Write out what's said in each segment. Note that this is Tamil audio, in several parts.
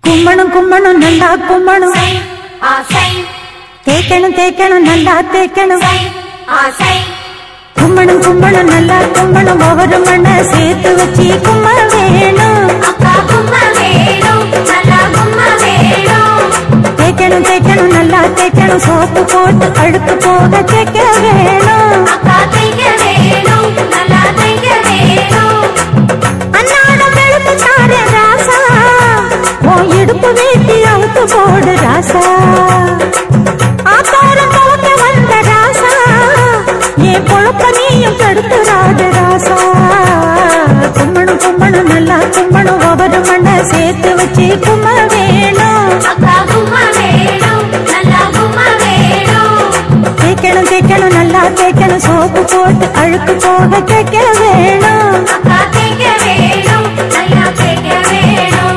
கும்மணும் கும்மணும் நல்லா கும்மணும் சை ஆசை தேய்க்கணும் தேய்க்கணும் நல்லா தேய்க்கணும் சை ஆசை கும்மணும் கும்மணும் நல்லா கும்மணும் ஒவ்வொரு மண்ணை சேர்த்து வச்சு கும்ம வேணும் அக்கா கும்ம வேணும் நல்லா கும்ம வேணும் தேய்க்கணும் தேய்க்கணும் நல்லா தேய்க்கணும் சோப்பு போட்டு அழுக்கு போக தேய்க்க வேணும் அக்கா தைக்க வேணும் நல்லா தைக்க வேணும் அன்னாடம் வெளுத்து தாரே ராசா உன் இடுப்பு வீட்டி அவுத்து போடு ராசா ஆத்தாரம் துவக்க வந்த ராசா என் பொழப்ப நீயும் கெடுத்துறாது ராசா கும்மணும் கும்மணும் நல்லா கும்மணும் ஒவ்வொரு மண்ணை சேர்த்து வச்சு கும்ம வேணும் அக்கா கும்ம வேணும் நல்லா கும்ம வேணும் தேய்க்கணும் தேய்க்கணும் நல்லா தேய்க்கணும் சோப்பு போட்டு அழுக்கு போக தேய்க்க வேணும் அக்கா தைக்க வேணும் நல்லா தைக்க வேணும்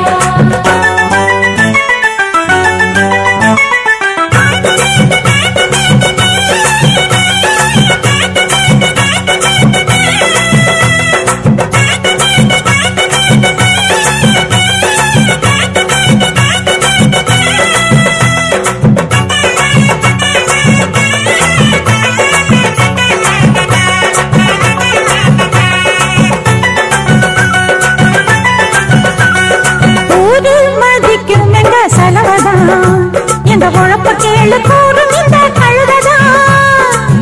ஊரு மதிக்கும் எங்க செலவதான் எங்க உழப்ப கேளு கூறும் இந்த கழுததான்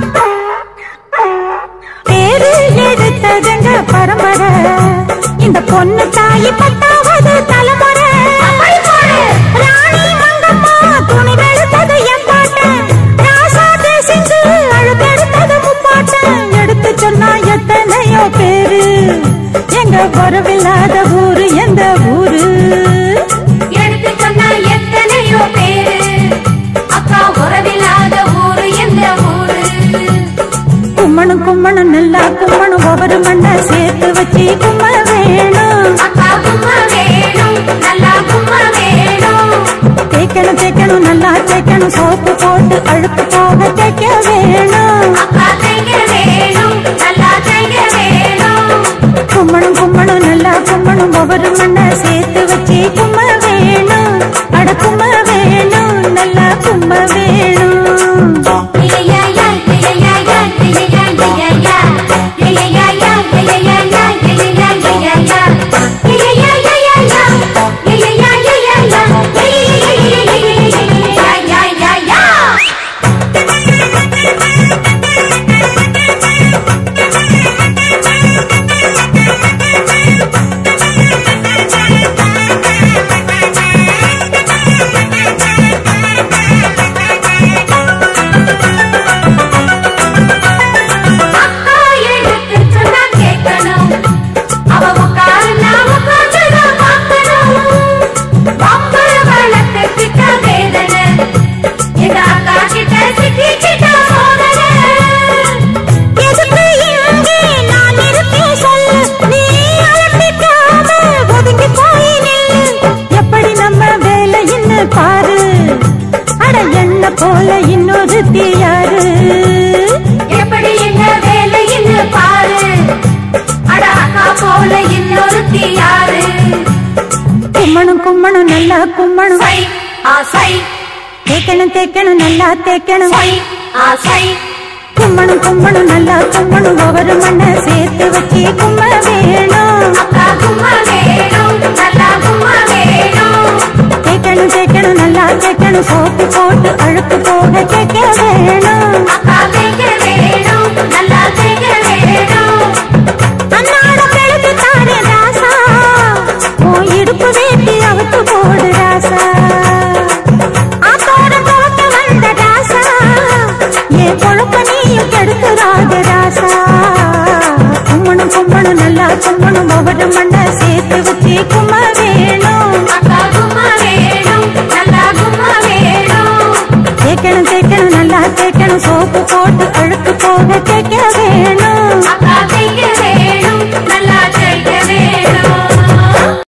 பேரு எடுத்ததுங்க பரம்பரை இந்த பொண்ணு தாயி பத்தாவது தலைமுறை அப்படி போடு. ராணி மங்கம்மா துணி வெளுத்தது என் பாட்டன் ராசா தேசிங்கு அழுத்தெடுத்தது முப்பாட்டன் எடுத்து சொன்னா எத்தனையோ பேரு எங்க வரவில்லாத ஊரு எந்த ஊரு எடுத்து சொன்ன எத்தனையோ பேரு அக்கா உறவில்லாத ஊரு எந்த ஊரு கும்மணும் கும்மணும் நல்லா கும்மணும் ஒவ்வொரு மண்ணை சேர்த்து வச்சு கும்ம வேணும் அக்கா கும்ம வேணும் நல்லா கும்ம வேணும் தேய்க்கணும் தேய்க்கணும் நல்லா தேய்க்கணும் சோப்பு போட்டு அழுக்கு போக தேய்க்க வேணும் அக்கா தைக்க வேணும் நல்லா தைக்க வேணும் கும்மணும் கும்மணும் நல்லா கும்மணும் ஒவ்வொரு மண்ணை சேர்த்து வச்சு கும்ம வேணும் அட கும்ம வேணும் நல்லா கும்ம வேணும் லிலையா யா, லிலையா யா, லிலையா லிலையா யா. லிலையா யா, லிலையா யா, லிலையா லிலையா யா. லிலையா யா யா யா, லிலையா யா யா யா, லிலையா யா யா யா. அக்கா எடுத்து சொன்னா கேட்கணும். அவ உட்காரு, நான் உட்கார்ந்துதான் பார்க்கணும். வம்பு வழக்குக்கிட்ட வேதனை. எங்க அக்கா கிட்ட சிக்கிக்கிட்ட சோதனை. எதுக்கு இங்கே நான் இருக்கேன் சொல்லு நீ அலட்டிக்காம ஒதுங்கி போய் நில்லு எப்படி நம்ம வேலைன்னு பாரு அட என்ன போல இன்னொருத்தி யாரு எப்படி என்ன வேலைன்னு பாரு அட அக்கா போல இன்னொருத்தி யாரு கும்மணும் கும்மணும் நல்லா கும்மணும் சை ஆசை தேய்க்கணும் தேய்க்கணும் நல்லா தேய்க்கணும் சை ஆசை கும்மணும் கும்மணும் நல்லா கும்மணும் ஒவ்வொரு மண்ணை சேர்த்து வச்சு கும்ம வேணும் அக்கா கும்ம வேணும் நல்லா கும்ம வேணும் தேய்க்கணும் தேய்க்கணும் நல்லா தேய்க்கணும் சோப்பு போட்டு அழுக்கு போக தேய்க்க வேணும் அக்கா தைக்க வேணும் நல்லா தைக்க வேணும் அன்னாடம் வெளுத்து தாரே ராசா உன் இடுப்பு வேட்டி அவுத்து போடு ராசா ஆத்தோரம் துவக்க வந்த ராசா என் பொழப்ப நீயும் கெடுத்துறாத ராசா கும்மணும் கும்மணும் நல்லா கும்மணும் ஒவ்வொரு மண்ணை சேர்த்து வச்சு கும்ம வேணும் அக்கா கும்ம வேணும் நல்லா கும்ம வேணும் தேய்க்கணும் தேய்க்கணும் நல்லா தேய்க்கணும் சோப்பு போட்டு அழுக்கு போக தேய்க்க வேணும்